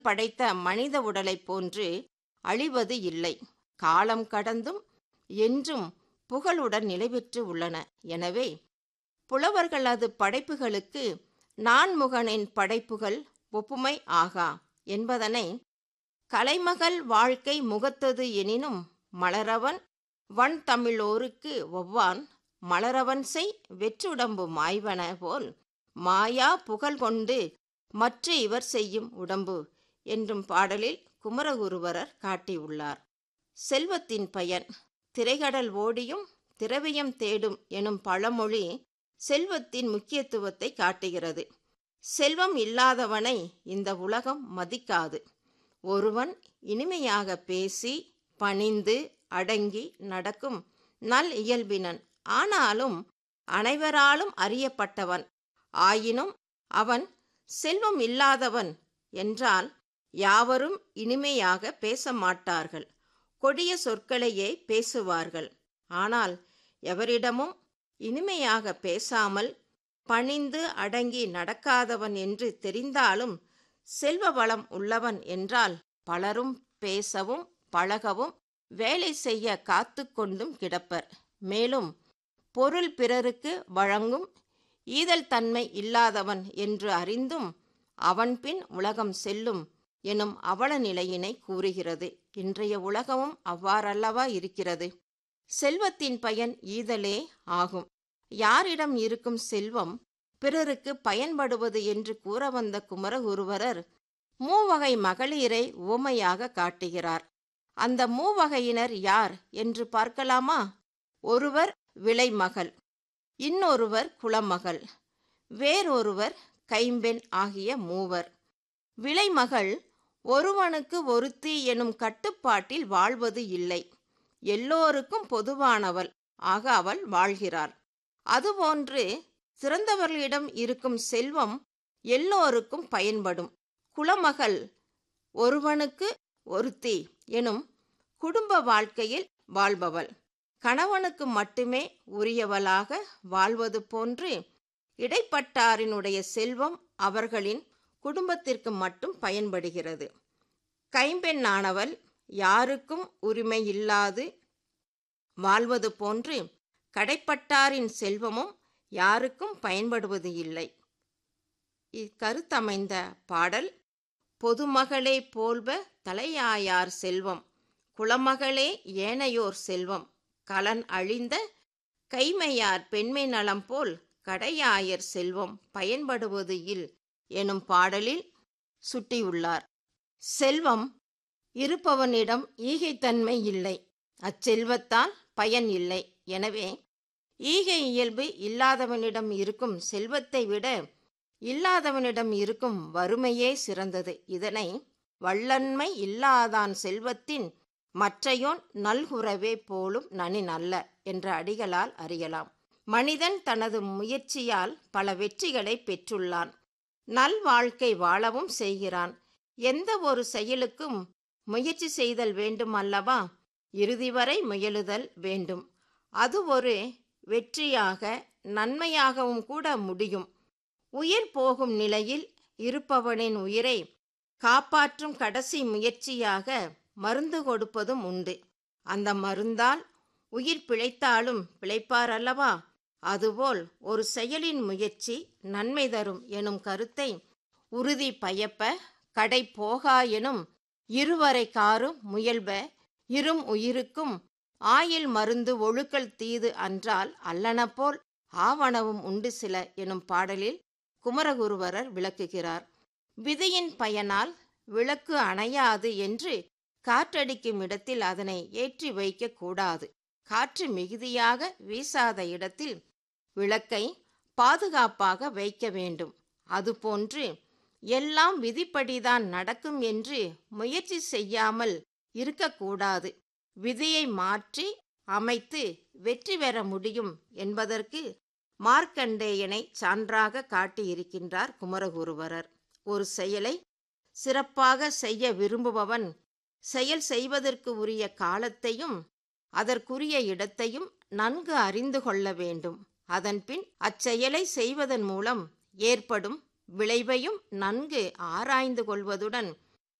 படைத்த மனித உடலைப் போன்று அழிவது இல்லை காலம் கடந்தும் என்றும் புகழுடன் நிலைபெற்று உள்ளன எனவே புலவர்களது படைப்புகளுக்கு நான்முகனின் படைப்புகள் ஒப்புமை ஆகா என்பதனை கலைமகள் வாழ்க்கை முகத்தது எனினும் மலரவன் வன் தமிழோருக்கு ஒவ்வான் மலரவன் செய் வெற்றுடம்பு மாய்வன போல் மாயா புகழ் கொண்டு மற்ற இவர் செய்யும் உடம்பு என்றும் பாடலில் குமரகுருவரர் காட்டியுள்ளார் செல்வத்தின் பயன் திரைகடல் ஓடியும் திரவியம் தேடும் எனும் பழமொழி செல்வத்தின் முக்கியத்துவத்தை காட்டுகிறது செல்வம் இல்லாதவனை இந்த உலகம் மதிக்காது ஒருவன் இனிமையாக பேசி பணிந்து அடங்கி நடக்கும் நல் இயல்பினன் ஆனாலும் அனைவராலும் அறியப்பட்டவன் ஆயினும் அவன் செல்வம் இல்லாதவன் என்றால் யாவரும் இனிமையாக பேச மாட்டார்கள் கொடிய சொற்களையே பேசுவார்கள் ஆனால் எவரிடமும் இனிமையாக பேசாமல் பணிந்து அடங்கி நடக்காதவன் என்று தெரிந்தாலும் செல்வ வளம் உள்ளவன் என்றால் பலரும் பேசவும் பழகவும் வேலை செய்ய காத்து கொண்டும் கிடப்பர் மேலும் பொருள் பிறருக்கு வழங்கும் ஈதல் தன்மை இல்லாதவன் என்று அறிந்தும் அவன் பின் உலகம் செல்லும் எனும் அவல நிலையினை கூறுகிறது இன்றைய உலகமும் அவ்வாறல்லவா இருக்கிறது செல்வத்தின் பயன் ஈதலே ஆகும் யாரிடம் இருக்கும் செல்வம் பிறருக்கு பயன்படுவது என்று கூற வந்த குமரகுருவரர் மூவகை மகளிரை உவமையாக காட்டுகிறார் அந்த மூவகையினர் யார் என்று பார்க்கலாமா ஒருவர் விளைமகள் இன்னொருவர் குலமகள் வேறொருவர் கைம்பெண் ஆகிய மூவர் விளைமகள் ஒருவனுக்கு ஒருத்தி எனும் கட்டுப்பாட்டில் வாழ்வது இல்லை எல்லோருக்கும் பொதுவானவள் ஆக அவள் வாழ்கிறாள் அதுபோன்று சிறந்தவர்களிடம் இருக்கும் செல்வம் எல்லோருக்கும் பயன்படும் குலமகள் ஒருவனுக்கு ஒருத்தி எனும் குடும்ப வாழ்க்கையில் வாழ்பவள் கணவனுக்கு மட்டுமே உரியவளாக வாழ்வது போன்று இடைப்பட்டாரினுடைய செல்வம் அவர்களின் குடும்பத்திற்கு மட்டும் பயன்படுகிறது கைம்பெண்ணானவள் யாருக்கும் உரிமை இல்லாது வாழ்வது போன்று கடைப்பட்டாரின் செல்வமும் யாருக்கும் பயன்படுவது இல்லை இக்கருத்தமைந்த பாடல் பொதுமகளே போல்வ தலையாயார் செல்வம் குலமகளே ஏனையோர் செல்வம் கலன் அழிந்த கைமையார் பெண்மை நலம் போல் கடையாயர் செல்வம் பயன்படுவது இல் எனும் பாடலில் சுட்டியுள்ளார் செல்வம் இருப்பவனிடம் ஈகைத்தன்மை இல்லை அச்செல்வத்தால் பயன் இல்லை எனவே ஈகை இயல்பு இல்லாதவனிடம் இருக்கும் செல்வத்தை விட இல்லாதவனிடம் இருக்கும் வறுமையே சிறந்தது இதனை வள்ளன்மை இல்லாதான் செல்வத்தின் மற்றையோன் நல்குறவே போலும் நனி நல்ல என்ற அடிகளால் அறியலாம் மனிதன் தனது முயற்சியால் பல வெற்றிகளை பெற்றுள்ளான் நல் வாழ்க்கை வாழவும் செய்கிறான் எந்த ஒரு செயலுக்கும் முயற்சி செய்தல் வேண்டும் அல்லவா இறுதி வரை முயலுதல் வேண்டும் அது ஒரு வெற்றியாக நன்மையாகவும் கூட முடியும் உயிர் போகும் நிலையில் இருப்பவனின் உயிரை காப்பாற்றும் கடைசி முயற்சியாக மருந்து கொடுப்பதும் உண்டு அந்த மருந்தால் உயிர் பிழைத்தாலும் பிழைப்பார் அல்லவா அதுபோல் ஒரு செயலின் முயற்சி நன்மை தரும் எனும் கருத்தை உறுதி பயப்ப கடை போகா எனும் இருவரை காரும் முயல்ப இரும் உயிருக்கும் ஆயில் மருந்து ஒழுக்கல் தீது அன்றால் அல்லன போல் ஆவணவும் உண்டு சில எனும் பாடலில் குமரகுருவரர் விளக்குகிறார் விதியின் பயனால் விளக்கு அணையாது என்று காற்றடிக்கும் இடத்தில் அதனை ஏற்றி வைக்க கூடாது காற்று மிகுதியாக வீசாத இடத்தில் விளக்கை பாதுகாப்பாக வைக்க வேண்டும் அதுபோன்று எல்லாம் விதிப்படிதான் நடக்கும் என்று முயற்சி செய்யாமல் இருக்கக்கூடாது விதியை மாற்றி அமைத்து வெற்றி பெற முடியும் என்பதற்கு மார்க்கண்டேயனை சான்றாக காட்டியிருக்கின்றார் குமரகுருவரர் ஒரு செயலை சிறப்பாக செய்ய விரும்புபவன் செயல் செய்வதற்கு உரிய காலத்தையும் அதற்குரிய இடத்தையும் நன்கு அறிந்து கொள்ள வேண்டும் அதன்பின் அச்செயலை செய்வதன் மூலம் ஏற்படும் விளைவையும் நன்கு ஆராய்ந்து கொள்வதுடன்